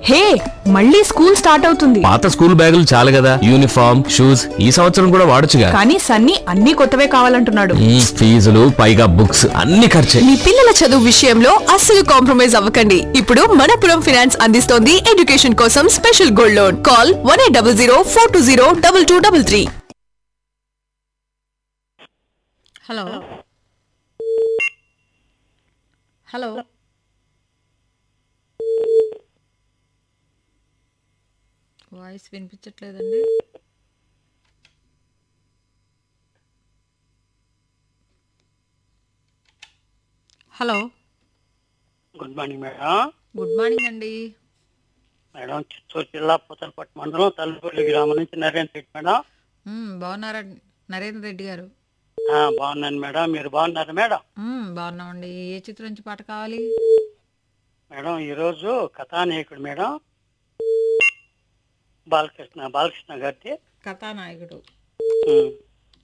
హే మళ్ళీ school start అవుతుంది పాత స్కూల్ బ్యాగులు చాలు కదా యూనిఫామ్ షూస్ ఈ సంవత్సరం కూడా వాడొచ్చుగా కానీ సన్నీ అన్ని కొత్తవే కావాలంటున్నాడు మ్మ్, ఫీజులు పైగా బుక్స్ అన్ని ఖర్చే మీ పిల్లల చదువు విషయంలో అస్సలు కాంప్రమైజ్ అవ్వకండి ఇప్పుడు మనపురం ఫినాన్స్ అందిస్తోంది ఎడ్యుకేషన్ కోసం special gold loan call one eight double zero four two zero double two double three hello hello voice వినిపించట్లేదండి hello good morning madam good morning అండి మేడం చిత్తూరు జిల్లా పుతలపట్టు మండలం తల్లిపల్లి గ్రామం నుంచి నరేంద్ర రెడ్డి మేడం మ్మ్, బాగున్నారా నరేంద్ర రెడ్డి గారు ఆ, బాగున్నాను మేడం మీరు బాగున్నారు మేడం మ్మ్, బాగున్నామండి ఏ చిత్రం నుంచి పాట కావాలి మేడం ఈరోజు కథానాయకుడు మేడం బాలకృష్ణ బాలకృష్ణ గారిది కథానాయకుడు ఉమ్,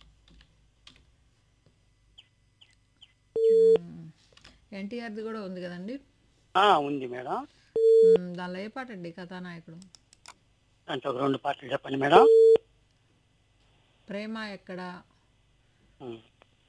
ఎన్టీఆర్ది కూడా ఉంది కదండి ఆ, ఉంది మేడం మ్మ్, దానిలో ఏ పాట అండి కథానాయకుడు అంటే ఒక రెండు పాటలు చెప్పండి మేడం ప్రేమ ఎక్కడ ఉమ్,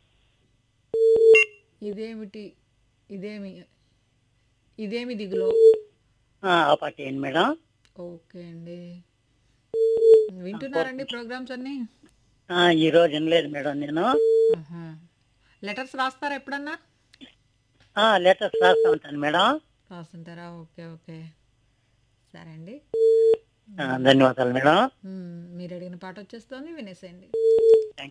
ఇదేమిటి ఇదేమి ఇదేమి దిగులో ఆ, ఆ పాట ఏంటి మేడం ఓకే అండి వింటున్నారండి ప్రోగ్రామ్స్ అన్ని ఆ, ఈ రోజు వినలేదు మేడం నేను లెటర్స్ రాస్తారా ఎప్పుడన్నా లెటర్స్ రాస్తా ఉంటాను మేడం రాస్తుంటారా ఓకే ఓకే సరే అండి ఆ, ధన్యవాదాలు మేడం మ్మ్, మీరు అడిగిన పాట వచ్చేస్తుంది వినేసేయండి